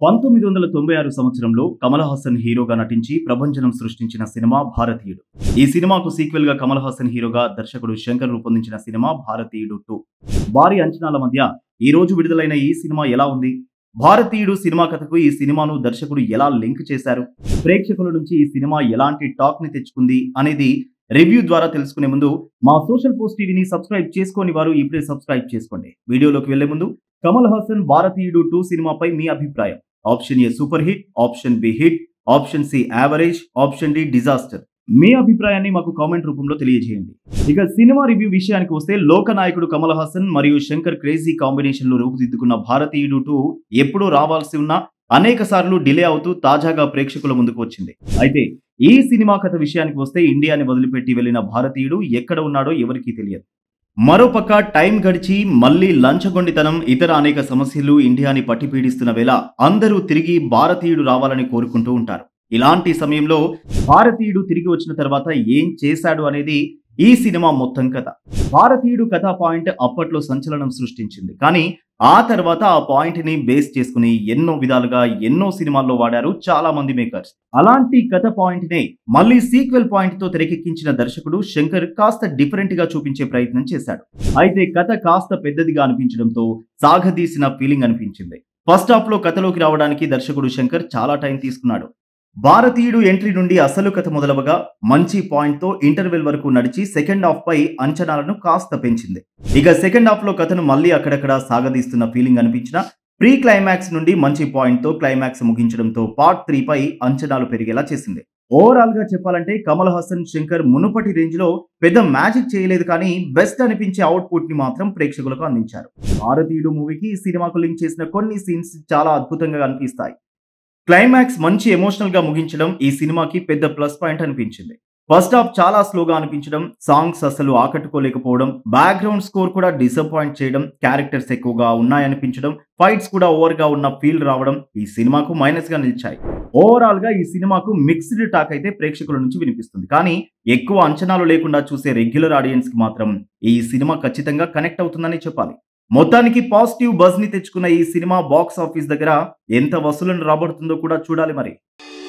పంతొమ్మిది వందల తొంభై ఆరు సంవత్సరంలో కమల్ హాసన్ హీరోగా నటించి ప్రభంజనం సృష్టించిన సినిమా భారతీయుడు ఈ సినిమాకు సీక్వెల్ గా కమల్ హాసన్ హీరోగా దర్శకుడు శంకర్ రూపొందించిన సినిమా భారతీయుడు టూ భారీ అంచనాల మధ్య ఈ రోజు విడుదలైన ఈ సినిమా ఎలా ఉంది భారతీయుడు సినిమా కథకు ఈ సినిమాను దర్శకుడు ఎలా లింక్ చేశారు ప్రేక్షకుల నుంచి ఈ సినిమా ఎలాంటి టాక్ ని తెచ్చుకుంది అనేది రివ్యూ ద్వారా తెలుసుకునే ముందు మా సోషల్ పోస్ట్ టీవీని సబ్స్క్రైబ్ చేసుకోని వారు ఇప్పుడే సబ్స్క్రైబ్ చేసుకోండి వీడియోలోకి వెళ్లే ముందు కమల్ హాసన్ భారతీయుడు టూ సినిమాపై మీ అభిప్రాయం option A super hit option B hit option C average option D disaster మీ అభిప్రాయాన్ని మాకు కామెంట్ రూపంలో తెలియజేయండి ఇక సినిమా రివ్యూ విషయానికి వస్తే లోకనాయకుడు కమల్ హాసన్ మరియు శంకర్ క్రేజీ కాంబినేషన్ లో రూపుదిద్దుకున్న భారతీయుడు టూ ఎప్పుడూ రావాల్సి ఉన్న అనేక సార్లు డిలే అవుతూ తాజాగా ప్రేక్షకుల ముందుకు వచ్చింది అయితే ఈ సినిమా కథ విషయానికి వస్తే ఇండియాని వదిలిపెట్టి వెళ్లిన భారతీయుడు ఎక్కడ ఉన్నాడో ఎవరికీ తెలియదు మరోపక్క టైం గడిచి మళ్లీ లంచగొండితనం ఇతర అనేక సమస్యలు ఇండియాని పట్టిపీడిస్తున్న వేళ అందరూ తిరిగి భారతీయుడు రావాలని కోరుకుంటూ ఉంటారు ఇలాంటి సమయంలో భారతీయుడు తిరిగి వచ్చిన తర్వాత ఏం చేశాడు అనేది ఈ సినిమా మొత్తం కథ భారతీయుడు కథా పాయింట్ అప్పట్లో సంచలనం సృష్టించింది కానీ ఆ తర్వాత ఆ పాయింట్ ని బేస్ చేసుకుని ఎన్నో విధాలుగా ఎన్నో సినిమాల్లో వాడారు చాలా మంది మేకర్స్ అలాంటి కథ పాయింట్ నే మళ్ళీ సీక్వెల్ పాయింట్ తో తెరకెక్కించిన దర్శకుడు శంకర్ కాస్త డిఫరెంట్ గా చూపించే ప్రయత్నం చేశాడు అయితే కథ కాస్త పెద్దదిగా అనిపించడంతో సాగదీసిన ఫీలింగ్ అనిపించింది ఫస్ట్ హాఫ్ లో కథలోకి రావడానికి దర్శకుడు శంకర్ చాలా టైం తీసుకున్నాడు భారతీయుడు ఎంట్రీ నుండి అసలు కథ మొదలవగా మంచి పాయింట్ తో ఇంటర్వెల్ వరకు నడిచి సెకండ్ హాఫ్ పై అంచనాలను కాస్త పెంచింది ఇక సెకండ్ హాఫ్ లో కథను మళ్ళీ అక్కడక్కడ సాగదీస్తున్న ఫీలింగ్ అనిపించిన ప్రీ క్లైమాక్స్ నుండి మంచి పాయింట్ తో క్లైమాక్స్ ముగించడంతో పార్ట్ త్రీ పై అంచనాలు పెరిగేలా చేసింది ఓవరాల్ గా చెప్పాలంటే కమల్ హాసన్ శంకర్ మునుపటి రేంజ్ లో పెద్ద మ్యాజిక్ చేయలేదు కానీ బెస్ట్ అనిపించే అవుట్పుట్ ని మాత్రం ప్రేక్షకులకు అందించారు భారతీయుడు మూవీకి ఈ సినిమాకు లింక్ చేసిన కొన్ని సీన్స్ చాలా అద్భుతంగా అనిపిస్తాయి క్లైమాక్స్ మంచి ఎమోషనల్ గా ముగించడం ఈ సినిమాకి పెద్ద ప్లస్ పాయింట్ అనిపించింది ఫస్ట్ హాఫ్ చాలా స్లోగా అనిపించడం సాంగ్స్ అసలు ఆకట్టుకోలేకపోవడం బ్యాక్గ్రౌండ్ స్కోర్ కూడా డిసప్పాయింట్ చేయడం క్యారెక్టర్స్ ఎక్కువగా ఉన్నాయనిపించడం ఫైట్స్ కూడా ఓవర్ గా ఉన్న ఫీల్ రావడం ఈ సినిమాకు మైనస్ గా నిలిచాయి ఓవరాల్ గా ఈ సినిమాకు మిక్స్డ్ టాక్ అయితే ప్రేక్షకుల నుంచి వినిపిస్తుంది కానీ ఎక్కువ అంచనాలు లేకుండా చూసే రెగ్యులర్ ఆడియన్స్ కి మాత్రం ఈ సినిమా ఖచ్చితంగా కనెక్ట్ అవుతుందని చెప్పాలి మొత్తానికి పాజిటివ్ బజ్ ని తెచ్చుకున్న ఈ సినిమా బాక్స్ ఆఫీస్ దగ్గర ఎంత వసూలను రాబడుతుందో కూడా చూడాలి మరి